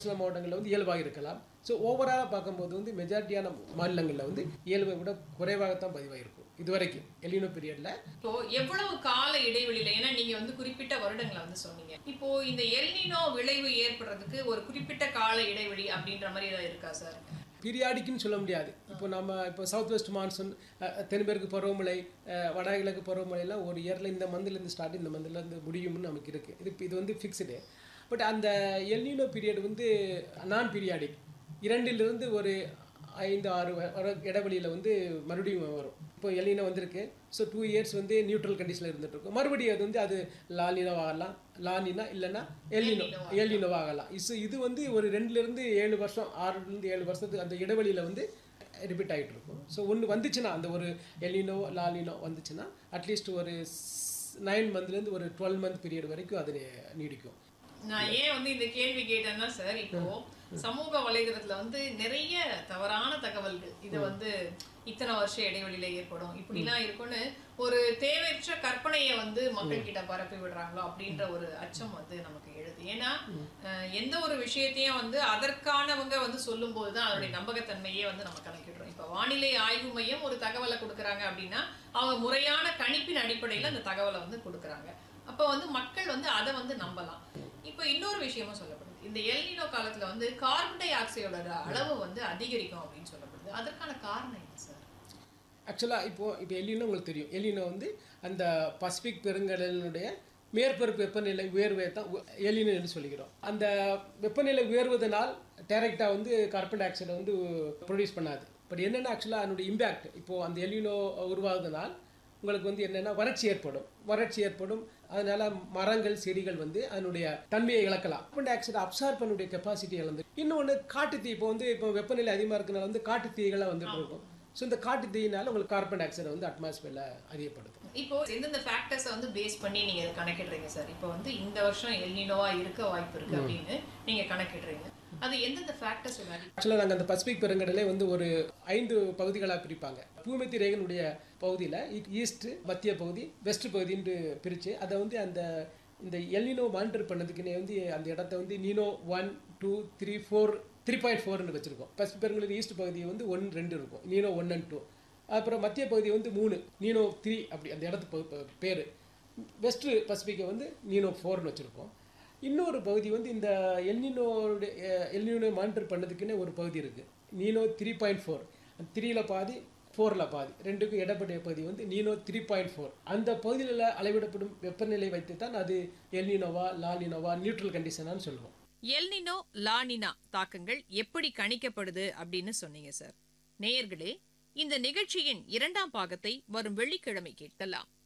சில மாவட்டங்களில் வந்து இயல்பாக இருக்கலாம் ஸோ ஓவராலாக பார்க்கும்போது வந்து மெஜாரிட்டியான மாநிலங்களில் வந்து இயல்பை விட குறைவாகத்தான் பதிவாயிருக்கும் இதுவரைக்கும் எலினோ பீரியடில் இப்போ எவ்வளவு கால இடைவெளியில ஏன்னா நீங்க வந்து குறிப்பிட்ட வருடங்களை வந்து சொன்னீங்க இப்போ இந்த எல்னினோ விளைவு ஏற்படுறதுக்கு ஒரு குறிப்பிட்ட கால இடைவெளி அப்படின்ற மாதிரி ஏதாவது இருக்கா சார் பீரியாடிக்குன்னு சொல்ல முடியாது இப்போ நம்ம இப்போ சவுத் வெஸ்ட் மான்சூன் தென்மேற்கு பருவமழை அஹ், வடகிழக்கு பருவமழைலாம் ஒரு இயரில் இந்த மந்த்லேருந்து ஸ்டார்ட் இந்த மந்த்லேருந்து முடியும்னு நமக்கு இருக்குது இது இது வந்து ஃபிக்ஸ்டு பட் அந்த எல்னினோ பீரியட் வந்து நான் பீரியாடிக் இரண்டிலிருந்து ஒரு ஐந்து ஆறு வ- வர இடைவெளியில் வந்து மறுபடியும் வரும் இப்போ எல்னினோ வந்திருக்கு ஸோ டூ இயர்ஸ் வந்து நியூட்ரல் கண்டிஷனில் இருந்துட்டு இருக்கும் மறுபடியும் அது வந்து அது லானினோ ஆகலாம் லானினா இல்லைன்னா எல்னினோ எல்னினோ ஆகலாம் இஸ் இது வந்து ஒரு ரெண்டுலேருந்து ஏழு வருஷம் ஆறுலேருந்து ஏழு வருஷத்துக்கு அந்த இடைவெளியில் வந்து ரிப்பீட் ஆகிட்டு இருக்கும் ஸோ ஒன்று வந்துச்சுன்னா அந்த ஒரு எல்னினோ லாலினோ வந்துச்சுன்னா அட்லீஸ்ட் ஒரு நைன் மந்த்லேருந்து ஒரு டுவெல் மந்த் பீரியட் வரைக்கும் அது நீடிக்கும் நான் ஏன் வந்து இந்த கேள்வி கேட்டேன்னா சார் இப்போ சமூக வலைதளத்துல வந்து நிறைய தவறான தகவல்கள் இது வந்து இத்தனை வருஷ இடைவெளியில ஏற்படும் இப்படிலாம் இருக்கும்னு ஒரு தேவையற்ற கற்பனையை வந்து மக்கள் கிட்ட பரப்பி விடுறாங்களோ அப்படின்ற ஒரு அச்சம் வந்து நமக்கு எழுது ஏன்னா அஹ், எந்த ஒரு விஷயத்தையும் வந்து அதற்கானவங்க வந்து சொல்லும்போது தான் அதனுடைய நம்பகத்தன்மையே வந்து நம்ம கணக்கிடுறோம் இப்போ வானிலை ஆய்வு மையம் ஒரு தகவலை கொடுக்குறாங்க அப்படின்னா அவங்க முறையான கணிப்பின் அடிப்படையில் அந்த தகவலை வந்து கொடுக்குறாங்க அப்போ வந்து மக்கள் வந்து அதை வந்து நம்பலாம் இப்போ இன்னொரு விஷயமும் சொல்லப்படுது இந்த எல்னினோ காலத்துல வந்து கார்பன் டை ஆக்சைடோட அளவு வந்து அதிகரிக்கும் அப்படின்னு சொல்லப்படுது அதற்கான காரணம் என்ன சார் ஆக்சுவலாக இப்போது இப்போ எலினோ உங்களுக்கு தெரியும் எலினோ வந்து அந்த பசிபிக் பெருங்கடலினுடைய மேற்பரப்பு வெப்பநிலை உயர்வை தான் எலினோ என்று சொல்லிக்கிறோம் அந்த வெப்பநிலை உயர்வதனால் டைரெக்டாக வந்து கார்பன் டை ஆக்சைடை வந்து ப்ரொடியூஸ் பண்ணாது பட் என்னென்ன ஆக்சுவலாக அதனுடைய இம்பேக்ட் இப்போது அந்த எலினோ உருவாகுதனால் உங்களுக்கு வந்து என்னென்னா வறட்சி ஏற்படும் வறட்சி ஏற்படும் அதனால மரங்கள் செடிகள் வந்து அதனுடைய தன்மையை இழக்கலாம் கார்பன் டை ஆக்சைடு அப்சார்ப் பண்ணக்கூடிய கெப்பாசிட்டி இழந்து இன்னொன்று காட்டுத்தீ இப்போ வந்து இப்போ வெப்பநிலை அதிகமாக இருக்கனால வந்து காட்டுத்தீகளாக வந்துட்டு இருக்கும் ஸோ இந்த காட்டு தீயினால உங்களுக்கு கார்பன் டை ஆக்சைடை வந்து அட்மாஸ்பியரில் அதிகப்படுத்தும் இப்போ எந்தெந்த ஃபேக்டர்ஸை வந்து பேஸ் பண்ணி நீங்க இதை கணக்கிடுறீங்க சார் இப்போ வந்து இந்த வருஷம் எல்னினோவா இருக்க வாய்ப்பு இருக்கு அப்படின்னு நீங்க கணக்கிடுறீங்க அது எந்தெந்த ஃபேக்டர்ஸ் ஆக்சுவலாக நாங்கள் அந்த பசிபிக் பெருங்கடலை வந்து ஒரு ஐந்து பகுதிகளாக பிரிப்பாங்க பூமத்தி ரேகனுடைய பகுதியில் ஈஸ்ட் மத்திய பகுதி வெஸ்ட் பகுதின்னு பிரித்து அதை வந்து அந்த இந்த எல்னினோ மானிட்டர் பண்ணதுக்குன்னே வந்து அந்த இடத்த வந்து Nino one two three four three point ஃபோர்னு வச்சுருக்கோம் பசிபிக் பெருங்கடல் ஈஸ்ட் பகுதி வந்து ஒன் ரெண்டு இருக்கும் நீனோ ஒன் அண்ட் டூ அப்புறம் மத்திய பகுதி வந்து மூணு நீனோ த்ரீ அப்படி அந்த இடத்து பேர் வெஸ்ட் பசிபிக்கை வந்து நீனோ ஃபோர்னு வச்சுருக்கோம் இன்னொரு பகுதி வந்து இந்த எல்னினோடைய எல்னினோ மானிட்டர் பண்ணதுக்குன்னே ஒரு பகுதி இருக்குது நீனோ த்ரீ பாயிண்ட் ஃபோர் த்ரீயில் பாதி ஃபோரில் பாதி ரெண்டுக்கும் இடப்பட்ட பகுதி வந்து நீனோ த்ரீ பாயிண்ட் ஃபோர் அந்த பகுதியில் அளவிடப்படும் வெப்பநிலை வைத்து தான் அது எல்னினோவா லாலினோவா நியூட்ரல் கண்டிஷனான்னு சொல்லுவோம் எல்னினோ லானினா தாக்கங்கள் எப்படி கணிக்கப்படுது அப்படின்னு சொன்னீங்க சார் நேயர்களே இந்த நிகழ்ச்சியின் இரண்டாம் பாகத்தை வரும் வெள்ளிக்கிழமை கேட்கலாம்